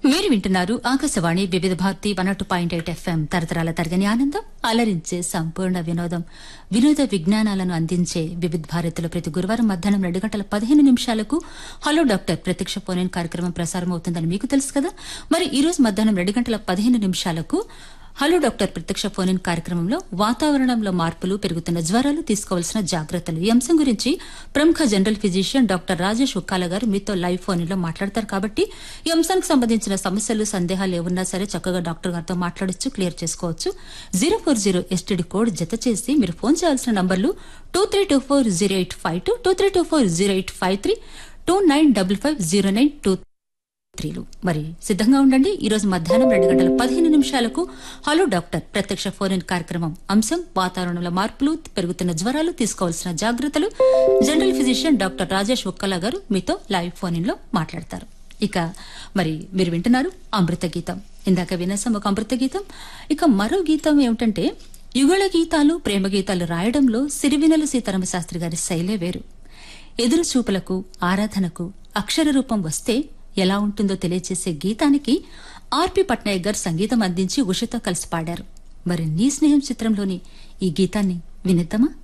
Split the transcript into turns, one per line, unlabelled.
మీరు వింటున్నారు Akashvani Vividh Bharati one two point eight FM తరతరాల తరగని ఆనందం అలరించే సంపూర్ణ వినోదం వినోద విజ్ఞానాలను అందించే వివిధ భారతిలో ప్రతి గురువారం మధ్యాహ్నం రెండు గంటల పదిహేను నిమిషాలకు హలో డాక్టర్ ప్రత్యక్ష ఫోన్ కార్యక్రమం ప్రసారం అవుతుందని మీకు తెలుసు కదా మరి ఈ రోజు మధ్యాహ్నం రెండు గంటల పదిహేను నిమిషాలకు హలో డాక్టర్ ప్రత్యక్ష ఫోన్ ఇన్ కార్యక్రమంలో వాతావరణంలో మార్పులు పెరుగుతున్న జ్వరాలు తీసుకోవాల్సిన జాగ్రత్తలు ఈ అంశం గురించి ప్రముఖ general physician doctor Rajesh Ukkala గారు మీతో లైవ్ ఫోన్ లో మాట్లాడతారు కాబట్టి ఈ అంశానికి సంబంధించిన సమస్యలు సందేహాలు ఏమున్నా సరే చక్కగా డాక్టర్ గారితో మాట్లాడొచ్చు క్లియర్ చేసుకోవచ్చు zero four zero STD code జత చేసి మీరు ఫోన్ చేయాల్సిన నంబర్లు two three two four zero eight five two two three two four zero eight five three two nine double five zero nine two త్రీలు మరి సిద్ధంగా ఉండండి ఈ రోజు మధ్యాహ్నం రెండు గంటల పదిహేను నిమిషాలకు హలో డాక్టర్ ప్రత్యక్ష ఫోన్ ఇన్ కార్యక్రమం అంశం వాతావరణంలో మార్పులు పెరుగుతున్న జ్వరాలు తీసుకోవాల్సిన జాగ్రత్తలు general physician doctor Rajesh Ukkala గారు మీతో లైవ్ ఫోన్ ఇన్ లో మాట్లాడతారు ఇక మరి మీరు వింటున్నారు అమృత గీతం ఇందాక వినేసాం ఒక అమృత గీతం ఇక మరో గీతం ఏమిటంటే యుగళ గీతాలు ప్రేమ గీతాలు రాయడంలో సిరివినలు సీతారామ శాస్త్రి గారి శైలే వేరు ఎదురు చూపులకు ఆరాధనకు అక్షర రూపం వస్తే ఎలా ఉంటుందో తెలియజేసే గీతానికి ఆర్పి పట్నాయక్ గారు సంగీతం అందించి ఉషతో కలిసి పాడారు మరి నీ స్నేహం చిత్రంలోని ఈ గీతాన్ని వినిద్దామా